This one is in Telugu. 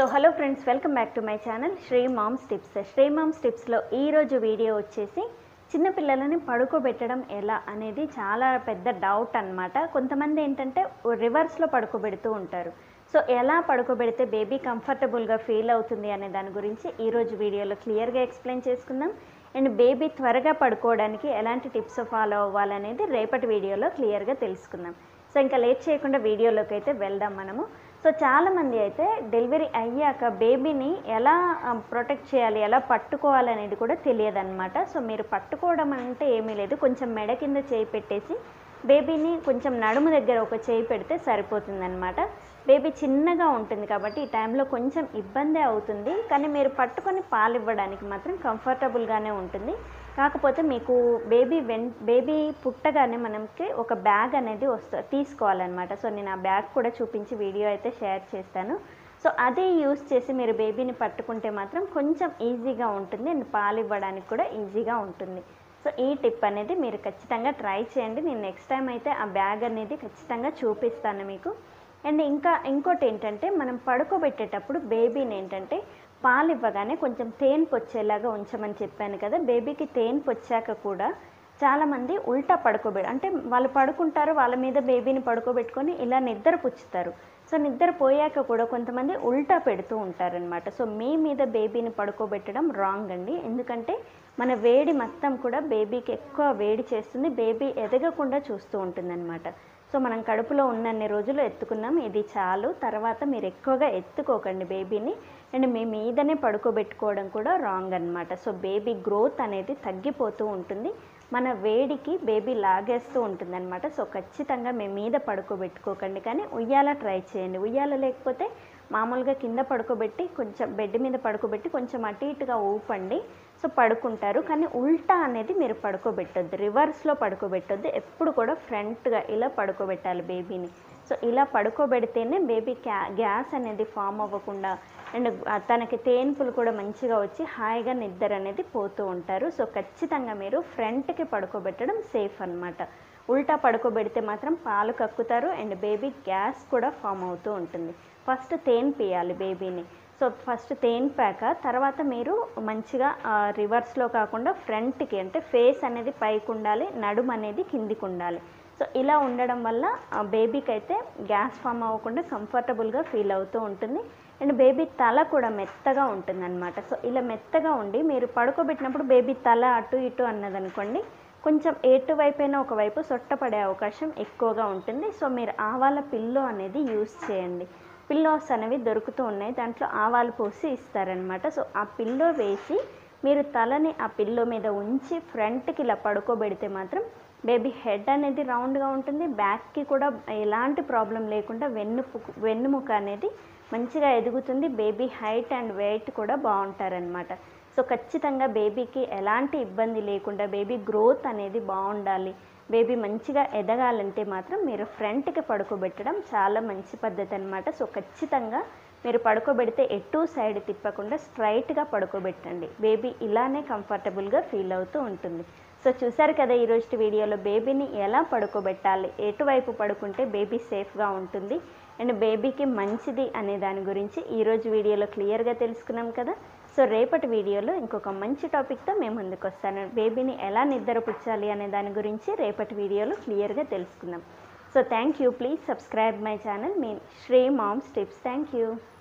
so hello friends welcome back to my channel Sri moms tips Sri moms టిప్స్లో ఈరోజు వీడియో వచ్చేసి చిన్నపిల్లలని పడుకోబెట్టడం ఎలా అనేది చాలా పెద్ద డౌట్ అన్నమాట కొంతమంది ఏంటంటే రివర్స్లో పడుకోబెడుతూ ఉంటారు సో ఎలా పడుకోబెడితే బేబీ కంఫర్టబుల్గా ఫీల్ అవుతుంది అనే దాని గురించి ఈరోజు వీడియోలో క్లియర్గా ఎక్స్ప్లెయిన్ చేసుకుందాం అండ్ బేబీ త్వరగా పడుకోవడానికి ఎలాంటి టిప్స్ ఫాలో అవ్వాలనేది రేపటి వీడియోలో క్లియర్గా తెలుసుకుందాం సో ఇంకా లేట్ చేయకుండా వీడియోలోకి అయితే వెళ్దాం మనము సో చాలామంది అయితే డెలివరీ అయ్యాక బేబీని ఎలా ప్రొటెక్ట్ చేయాలి ఎలా పట్టుకోవాలి అనేది కూడా తెలియదన్నమాట సో మీరు పట్టుకోవడం అంటే ఏమీ లేదు కొంచెం మెడ కింద చేయి పెట్టేసి బేబీని కొంచెం నడుము దగ్గర ఒక చేయి పెడితే సరిపోతుందన్నమాట బేబీ చిన్నగా ఉంటుంది కాబట్టి ఈ టైంలో కొంచెం ఇబ్బంది అవుతుంది కానీ మీరు పట్టుకొని పాలు ఇవ్వడానికి మాత్రం కంఫర్టబుల్గానే ఉంటుంది కాకపోతే మీకు బేబీ వెన్ బేబీ పుట్టగానే మనకి ఒక బ్యాగ్ అనేది వస్తా తీసుకోవాలన్నమాట సో నేను ఆ బ్యాగ్ కూడా చూపించి వీడియో అయితే షేర్ చేస్తాను సో అదే యూస్ చేసి మీరు బేబీని పట్టుకుంటే మాత్రం కొంచెం ఈజీగా ఉంటుంది అండ్ పాలు ఇవ్వడానికి కూడా ఈజీగా ఉంటుంది సో ఈ టిప్ అనేది మీరు ఖచ్చితంగా ట్రై చేయండి నేను నెక్స్ట్ టైం అయితే ఆ బ్యాగ్ అనేది ఖచ్చితంగా చూపిస్తాను మీకు అండ్ ఇంకా ఇంకోటి ఏంటంటే మనం పడుకోబెట్టేటప్పుడు బేబీని ఏంటంటే పాలు ఇవ్వగానే కొంచెం తేన్పు వచ్చేలాగా ఉంచమని చెప్పాను కదా బేబీకి తేన్పు వచ్చాక కూడా చాలామంది ఉల్టా పడుకోబె అంటే వాళ్ళు పడుకుంటారు వాళ్ళ మీద బేబీని పడుకోబెట్టుకొని ఇలా నిద్ర పుచ్చుతారు సో నిద్ర పోయాక కూడా కొంతమంది ఉల్టా పెడుతూ ఉంటారనమాట సో మీ మీద బేబీని పడుకోబెట్టడం రాంగ్ అండి ఎందుకంటే మన వేడి మొత్తం కూడా బేబీకి ఎక్కువ వేడి చేస్తుంది బేబీ ఎదగకుండా చూస్తూ ఉంటుందన్నమాట సో మనం కడుపులో ఉన్నన్ని రోజులు ఎత్తుకున్నాం ఇది చాలు తర్వాత మీరు ఎక్కువగా ఎత్తుకోకండి బేబీని అండ్ మీ మీదనే పడుకోబెట్టుకోవడం కూడా రాంగ్ అనమాట సో బేబీ గ్రోత్ అనేది తగ్గిపోతూ ఉంటుంది మన వేడికి బేబీ లాగేస్తూ ఉంటుందన్నమాట సో ఖచ్చితంగా మీ మీద పడుకోబెట్టుకోకండి కానీ ఉయ్యాల ట్రై చేయండి ఉయ్యాల లేకపోతే మామూలుగా కింద పడుకోబెట్టి కొంచెం బెడ్ మీద పడుకోబెట్టి కొంచెం అటు ఇటుగా ఊపండి సో పడుకుంటారు కానీ ఉల్టా అనేది మీరు పడుకోబెట్టొద్దు రివర్స్లో పడుకోబెట్టొద్దు ఎప్పుడు కూడా ఫ్రంట్గా ఇలా పడుకోబెట్టాలి బేబీని సో ఇలా పడుకోబెడితేనే బేబీ క్యా గ్యాస్ అనేది ఫామ్ అవ్వకుండా అండ్ తనకి తేన్పులు కూడా మంచిగా వచ్చి హాయిగా నిద్ర అనేది పోతూ ఉంటారు సో ఖచ్చితంగా మీరు ఫ్రంట్కి పడుకోబెట్టడం సేఫ్ అనమాట ఉల్టా పడుకోబెడితే మాత్రం పాలు కక్కుతారు అండ్ బేబీ గ్యాస్ కూడా ఫామ్ అవుతూ ఉంటుంది ఫస్ట్ తేన్ పియాలి బేబీని సో ఫస్ట్ తేన్పాక తర్వాత మీరు మంచిగా రివర్స్లో కాకుండా ఫ్రంట్కి అంటే ఫేస్ అనేది పైకి ఉండాలి నడుము అనేది కిందికి ఉండాలి సో ఇలా ఉండడం వల్ల బేబీకి అయితే గ్యాస్ ఫామ్ అవ్వకుండా కంఫర్టబుల్గా ఫీల్ అవుతూ ఉంటుంది అండ్ బేబీ తల కూడా మెత్తగా ఉంటుంది అనమాట సో ఇలా మెత్తగా ఉండి మీరు పడుకోబెట్టినప్పుడు బేబీ తల అటు ఇటు అన్నదనుకోండి కొంచెం ఎటువైపైనా ఒకవైపు సొట్టపడే అవకాశం ఎక్కువగా ఉంటుంది సో మీరు ఆవాల పిల్లో అనేది యూస్ చేయండి పిల్లోస్ అనేవి దొరుకుతూ ఉన్నాయి దాంట్లో ఆవాలు పోసి ఇస్తారనమాట సో ఆ పిల్లో వేసి మీరు తలని ఆ పిల్లో మీద ఉంచి ఫ్రంట్కి ఇలా పడుకోబెడితే మాత్రం బేబీ హెడ్ అనేది రౌండ్గా ఉంటుంది బ్యాక్కి కూడా ఎలాంటి ప్రాబ్లం లేకుండా వెన్ను వెన్నుముక అనేది మంచిగా ఎదుగుతుంది బేబీ హైట్ అండ్ వెయిట్ కూడా బాగుంటారనమాట సో ఖచ్చితంగా బేబీకి ఎలాంటి ఇబ్బంది లేకుండా బేబీ గ్రోత్ అనేది బాగుండాలి బేబీ మంచిగా ఎదగాలంటే మాత్రం మీరు ఫ్రంట్కి పడుకోబెట్టడం చాలా మంచి పద్ధతి అనమాట సో ఖచ్చితంగా మీరు పడుకోబెడితే ఎటు సైడ్ తిప్పకుండా స్ట్రైట్గా పడుకోబెట్టండి బేబీ ఇలానే కంఫర్టబుల్గా ఫీల్ అవుతూ ఉంటుంది సో చూసారు కదా ఈరోజు వీడియోలో బేబీని ఎలా పడుకోబెట్టాలి ఎటువైపు పడుకుంటే బేబీ సేఫ్గా ఉంటుంది అండ్ బేబీకి మంచిది అనే దాని గురించి ఈరోజు వీడియోలో క్లియర్గా తెలుసుకున్నాం కదా సో రేపటి వీడియోలో ఇంకొక మంచి టాపిక్తో మేము ముందుకు వస్తాను బేబీని ఎలా నిద్రపుచ్చాలి అనే దాని గురించి రేపటి వీడియోలో క్లియర్గా తెలుసుకుందాం so thank you please subscribe my channel మీ Sri moms tips thank you